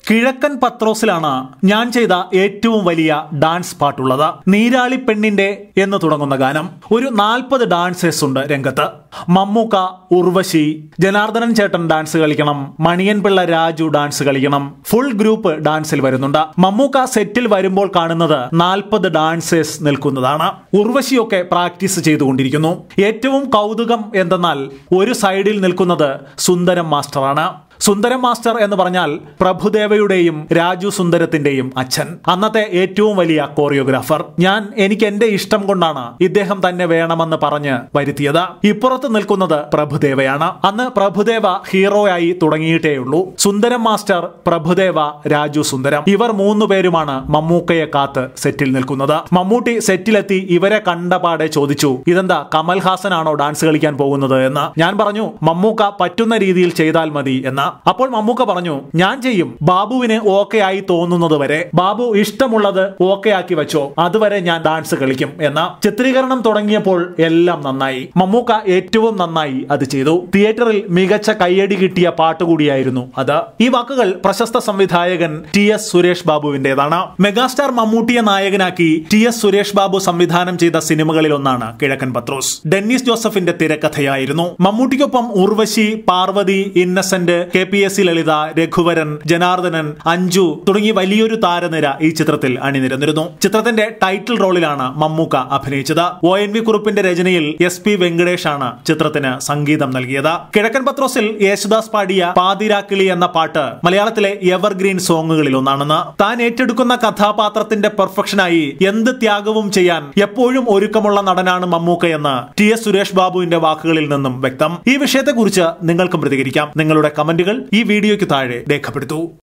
കിഴക്കൻ പത്രോസിലാണ് ഞാൻ ചെയ്ത ഏറ്റവും വലിയ ഡാൻസ് പാട്ടുള്ളത് നീരാളി പെണ്ണിന്റെ എന്ന് തുടങ്ങുന്ന ഗാനം ഒരു നാൽപ്പത് ഡാൻസേഴ്സ് ഉണ്ട് രംഗത്ത് മമ്മൂക്ക ഉർവശി ജനാർദ്ദനൻ ചേട്ടൻ ഡാൻസ് കളിക്കണം മണിയൻ പിള്ള രാജു ഡാൻസ് കളിക്കണം ഫുൾ ഗ്രൂപ്പ് ഡാൻസിൽ വരുന്നുണ്ട് മമ്മൂക്ക സെറ്റിൽ വരുമ്പോൾ കാണുന്നത് നാൽപ്പത് ഡാൻസേഴ്സ് നിൽക്കുന്നതാണ് ഉർവശിയൊക്കെ പ്രാക്ടീസ് ചെയ്തുകൊണ്ടിരിക്കുന്നു ഏറ്റവും കൗതുകം എന്തെന്നാൽ ഒരു സൈഡിൽ നിൽക്കുന്നത് സുന്ദരം മാസ്റ്ററാണ് സുന്ദരം മാസ്റ്റർ എന്ന് പറഞ്ഞാൽ പ്രഭുദേവയുടെയും രാജു സുന്ദരത്തിന്റെയും അച്ഛൻ അന്നത്തെ ഏറ്റവും വലിയ കോറിയോഗ്രാഫർ ഞാൻ എനിക്ക് എന്റെ ഇഷ്ടം കൊണ്ടാണ് ഇദ്ദേഹം തന്നെ വേണമെന്ന് പറഞ്ഞ് വരുത്തിയത് ഇപ്പുറത്ത് നിൽക്കുന്നത് പ്രഭുദേവയാണ് അന്ന് പ്രഭുദേവ ഹീറോയായി തുടങ്ങിയിട്ടേയുള്ളൂ സുന്ദരം മാസ്റ്റർ പ്രഭുദേവ രാജു സുന്ദരം ഇവർ മൂന്നു പേരുമാണ് മമ്മൂക്കയെ കാത്ത് സെറ്റിൽ നിൽക്കുന്നത് മമ്മൂട്ടി സെറ്റിലെത്തി ഇവരെ കണ്ടപാടെ ചോദിച്ചു ഇതെന്താ കമൽഹാസനാണോ ഡാൻസ് കളിക്കാൻ പോകുന്നത് എന്ന് ഞാൻ പറഞ്ഞു മമ്മൂക്ക പറ്റുന്ന രീതിയിൽ ചെയ്താൽ മതി എന്ന് അപ്പോൾ മമ്മൂക്ക പറഞ്ഞു ഞാൻ ചെയ്യും ബാബുവിന് ഓക്കെ ആയി തോന്നുന്നത് വരെ ബാബു ഇഷ്ടമുള്ളത് ഓക്കെ ആക്കി വെച്ചോ അതുവരെ ഞാൻ ഡാൻസ് കളിക്കും എന്ന് ചിത്രീകരണം തുടങ്ങിയപ്പോൾ എല്ലാം നന്നായി മമ്മൂക്ക ഏറ്റവും നന്നായി അത് ചെയ്തു തിയേറ്ററിൽ മികച്ച കയ്യടി കിട്ടിയ പാട്ട് കൂടിയായിരുന്നു അത് ഈ വാക്കുകൾ പ്രശസ്ത സംവിധായകൻ ടി എസ് സുരേഷ് ബാബുവിന്റേതാണ് മെഗാസ്റ്റാർ മമ്മൂട്ടിയെ നായകനാക്കി ടി എസ് സുരേഷ് ബാബു സംവിധാനം ചെയ്ത സിനിമകളിൽ ഒന്നാണ് കിഴക്കൻ പത്രോസ് ഡെന്നിസ് ജോസഫിന്റെ തിരക്കഥയായിരുന്നു മമ്മൂട്ടിക്കൊപ്പം Urvashi Parvathy Innocent K P S C Lalitha Raghuvaran Janardhanan Anju തുടങ്ങി വലിയൊരു താരനിര ഈ ചിത്രത്തിൽ അണിനിരന്നിരുന്നു ചിത്രത്തിന്റെ ടൈറ്റിൽ റോളിലാണ് മമ്മൂക്ക അഭിനയിച്ചത് ഒ എൻ വി കുറുപ്പിന്റെ രചനയിൽ എസ് പി വെങ്കടേഷ് ആണ് ചിത്രത്തിന് സംഗീതം നൽകിയത് കിഴക്കൻ പത്രോസിൽ യേശുദാസ് പാടിയ പാതിരാക്കിളി എന്ന പാട്ട് മലയാളത്തിലെ എവർഗ്രീൻ സോങ്ങുകളിൽ ഒന്നാണെന്ന് താൻ ഏറ്റെടുക്കുന്ന കഥാപാത്രത്തിന്റെ പെർഫെക്ഷനായി എന്ത് ത്യാഗവും ചെയ്യാൻ എപ്പോഴും ഒരുക്കമുള്ള നടനാണ് മമ്മൂക്കയെന്ന് ടി എസ് സുരേഷ് ബാബുവിന്റെ വാക്കുകളിൽ നിന്നും വ്യക്തം ഈ വിഷയത്തെക്കുറിച്ച് നിങ്ങൾക്കും പ്രതികരിക്കാം നിങ്ങളുടെ കമന്റുകൾ ഈ വീഡിയോയ്ക്ക് താഴെ രേഖപ്പെടുത്തൂ